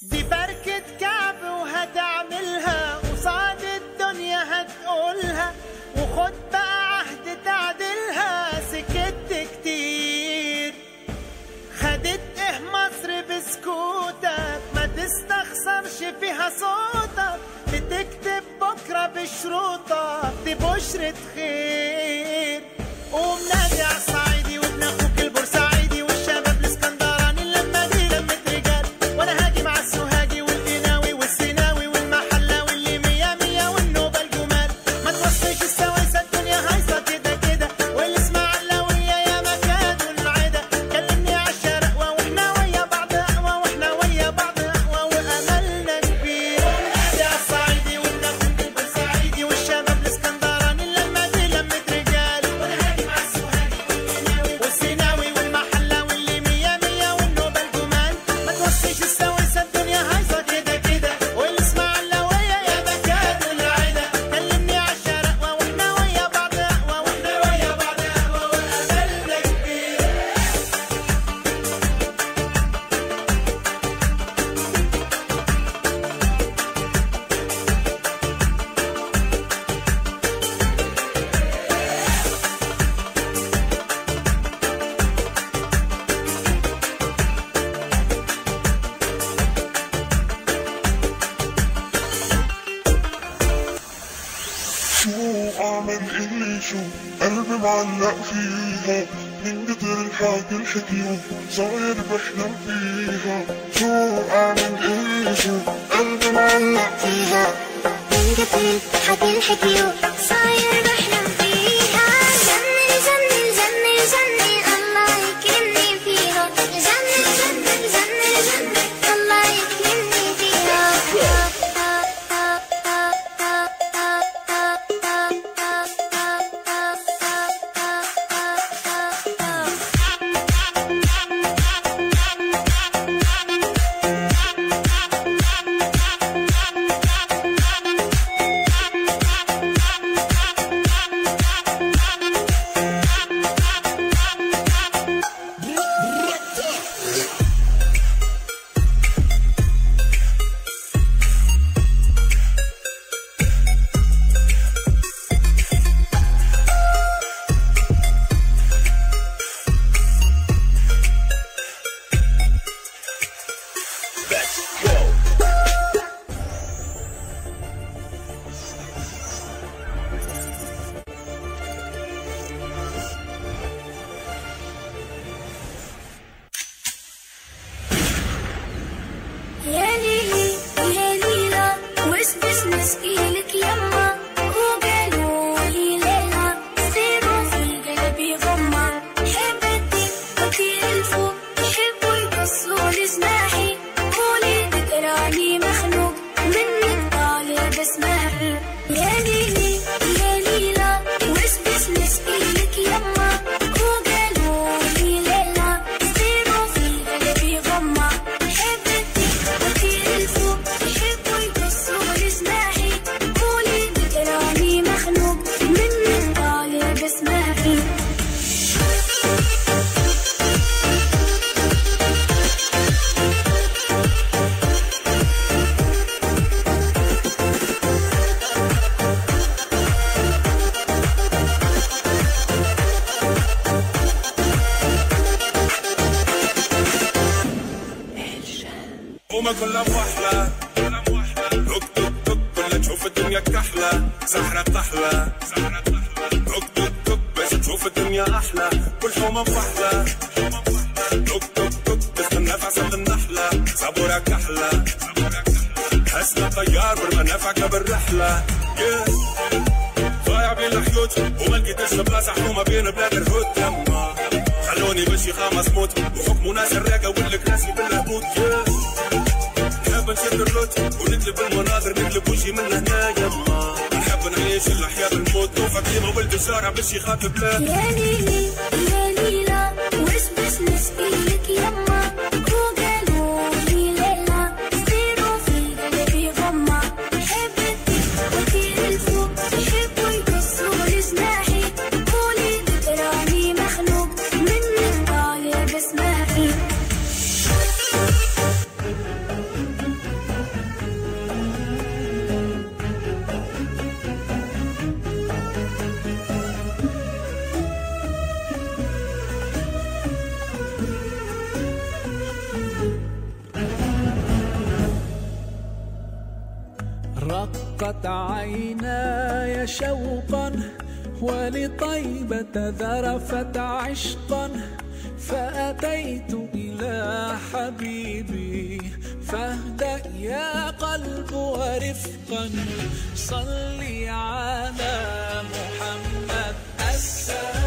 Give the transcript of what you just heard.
دي بركة كعب وهتعملها قصاد الدنيا هتقولها وخد بقى عهد تعدلها سكت كتير خدت ايه مصر بسكوتك ما تستخسرش فيها صوتك بتكتب بكرة بشروطك دي بشرة خير قوم نادي على الصعيدي وابن اخوك البورسعيدي والشباب الاسكندراني اللمة دي لمة رجال وانا هاجي مع السوهاجي والقناوي والسيناوي والمحلة واللي مية مية والنوبة الجمال ما توصيش السويسة الدنيا هايصة كده كده والاسماعيلاوية يا مكان والمعدة كلمني على الشرقوة واحنا ويا بعض اقوى واحنا ويا بعض اقوى واملنا كبير نادي على الصعيدي وابن اخوك البورسعيدي والشباب الاسكندراني اللمة دي لمة رجال وانا هاجي مع السوهاجي والقناوي والسيناوي والمحلة واللي مية مية والنوبة الجمال ما توصيش السويسة الدنيا هايصة كده كده والاسماعيلاوية يا مكان والعدا كلمني على الشرقوة واحنا ويا بعض اقوى واحنا ويا بعض اقوى واملنا كبير شو اعمل اللي شو قلبي معلق فيها من قدر الحاجة الحكيو صاير بحلم فيها شو اعمل اللي شو قلبي معلق فيها من قبل حد الحكيو صاير بحلم فيها جنن جنن جنن جنن الله يكرمني فيها جنن جنن جنن جنن الله يكرمني فيها يا ليلي يا ليلى وش بش نشكيلك يما وقالوا لي ليلى سيروا في قلبي غمة حبتي وكيل الفوق يحبوا يقصوا لي جناحي قولي ذكراني مخلوق منك طالب اسمعي يا ليلي يا ليلى وش بش نشكيلك يما وقالوا لي ليلى سيروا في قلبي غمة حبتي وكيل الفوق يحبوا يقصوا لي جناحي قولي ذكراني مخلوق منك طالب اسمعي وما كلها بوحلة توك توك توك كلها تشوف الدنيا كحلة سحرة طحلة توك توك توك باش تشوف الدنيا أحلى كل حومة بوحلة توك توك توك تستنى في عسل النحلة صبورة كحلة حسنا طيار بالمنافع بالرحلة yeah. ضايع بين الحيوت وما لقيتش بلاصة حكومة بين بلاد الهود يما خلوني بشي خامس موت وحكموا ناس الراقة والكراسي بالهبوط yeah. نحب نشد الروت ونقلب المناظر نقلب وجهي من هنا يما نحب نعيش الحياة بالموت نوفى كيما ولد الشارع باش يخاطب لا يا ليلي يا ليلى وش بش نشكيلك يما وقالوا لي ليلى سيروا في قلبي غمة حبتي وكيل الفوق يحبوا يقصوا لي جناحي قولي ذكراني مخلوق منك طالب اسمعي ضاقت عيناي شوقا ولطيبة ذرفت عشقا فأتيت إلى حبيبي فاهدأ يا قلب ورفقا صلي على محمد السلام